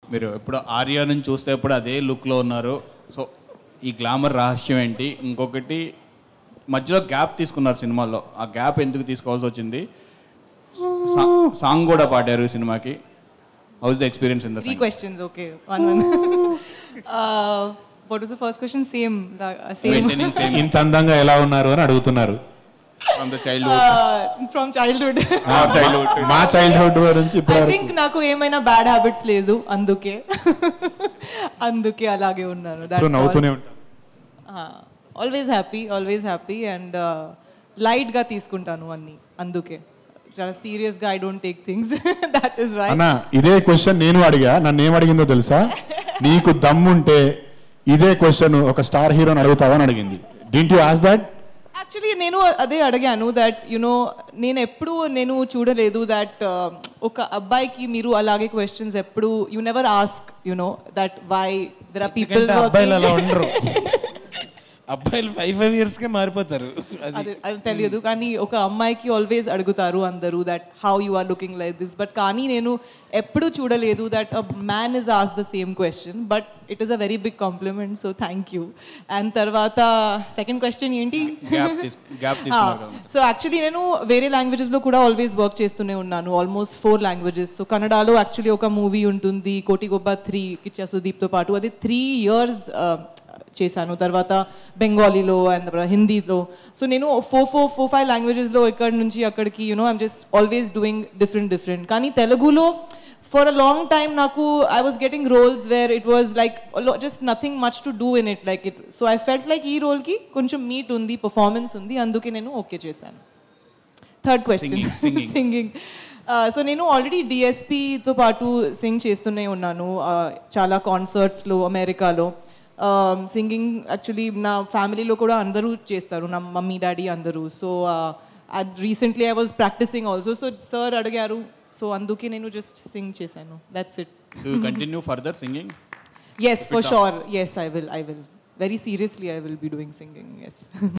మీరు ఎప్పుడు ఆర్య నుంచి చూస్తే ఎప్పుడు అదే లుక్లో ఉన్నారు సో ఈ గ్లామర్ రహస్యం ఏంటి ఇంకొకటి మధ్యలో గ్యాప్ తీసుకున్నారు సినిమాలో ఆ గ్యాప్ ఎందుకు తీసుకోవాల్సి వచ్చింది సా- సాంగ్ కూడా పాడారు ఈ సినిమాకి how's the experience in the Three questions, okay. One, one. uh, what was the first question? Same. like, uh, same. Maintaining same ఇంత అందంగా ఎలా ఉన్నారు అని అడుగుతున్నారు from the childhood Uh, from childhood. Childhood మా చైల్డ్హుడ్ నుంచి ఐ ఇప్పుడు think నాకు ఏమైనా బ్యాడ్ హ్యాబిట్స్ లేదు అందుకే అందుకే అలాగే ఉన్నాను ఇప్పుడు నవ్వుతూనే ఉంటాం always happy always happy and లైట్గా తీసుకుంటాను అన్ని అందుకే చాలా సీరియస్గా I don't take things that is right అన్న ఇదే క్వశ్చన్ నేను అడిగా నన్ను ఏం అడిగిందో తెలుసా నీకు దమ్ముంటే ఇదే క్వశ్చన్ ఒక స్టార్ హీరోని అడుగుతావా అని అడిగింది didn't you ask that actually నేను అదే అడిగాను దట్ యునో నేను ఎప్పుడు నేను చూడలేదు దట్ ఒక అబ్బాయికి మీరు అలాగే క్వశ్చన్స్ ఎప్పుడు you never ask you know that why there are people ఎందుకంటే అబ్బాయిలు అలా ఉండరు అబ్బాయిలు ఫైవ్ ఫైవ్ ఇయర్స్కే మారిపోతారు అది అది అది తెలియదు కానీ ఒక అమ్మాయికి ఆల్వేస్ అడుగుతారు అందరూ that how you are looking like this but కానీ నేను ఎప్పుడు చూడలేదు that a man is ask the same question but it is a very big compliment so thank you and తర్వాత సెకండ్ క్వశ్చన్ ఏంటి గ్యాప్ తీసుకు gap తీసుకున్నారు కదా so actually నేను వేరే లాంగ్వేజెస్లో కూడా ఆల్వేస్ వర్క్ చేస్తూనే ఉన్నాను ఆల్మోస్ట్ ఫోర్ లాంగ్వేజెస్ సో కన్నడలో యాక్చువల్లీ ఒక మూవీ ఉంటుంది కోటిగొబ్బ త్రీ కిచ్చా సుదీప్తో పాటు అది త్రీ ఇయర్స్ చేశాను తర్వాత బెంగాలీలో అండ్ తర్వాత హిందీలో సో నేను ఫోర్ ఫోర్ ఫోర్ ఫైవ్ లాంగ్వేజెస్లో ఇక్కడి నుంచి అక్కడికి you know I'm just always doing different different కానీ తెలుగులో ఫర్ అ లాంగ్ టైమ్ నాకు I was getting roles where it was like just nothing much to do in it like it so I felt like ఈ రోల్కి కొంచెం meet ఉంది performance ఉంది అందుకే నేను ఓకే చేశాను third question Singing, singing. Singing so నేను ఆల్రెడీ డిఎస్పితో పాటు సింగ్ చేస్తూనే ఉన్నాను uh, చాలా కాన్సర్ట్స్లో అమెరికాలో సింగింగ్ యాక్చువల్లీ నా ఫ్యామిలీలో కూడా అందరూ చేస్తారు నా మమ్మీ డాడీ అందరూ so recently I was practising also so sir అడిగారు సో అందుకే నేను జస్ట్ సింగ్ చేశాను that's it do continue further singing yes for sure yes I will I will very seriously I will be doing singing yes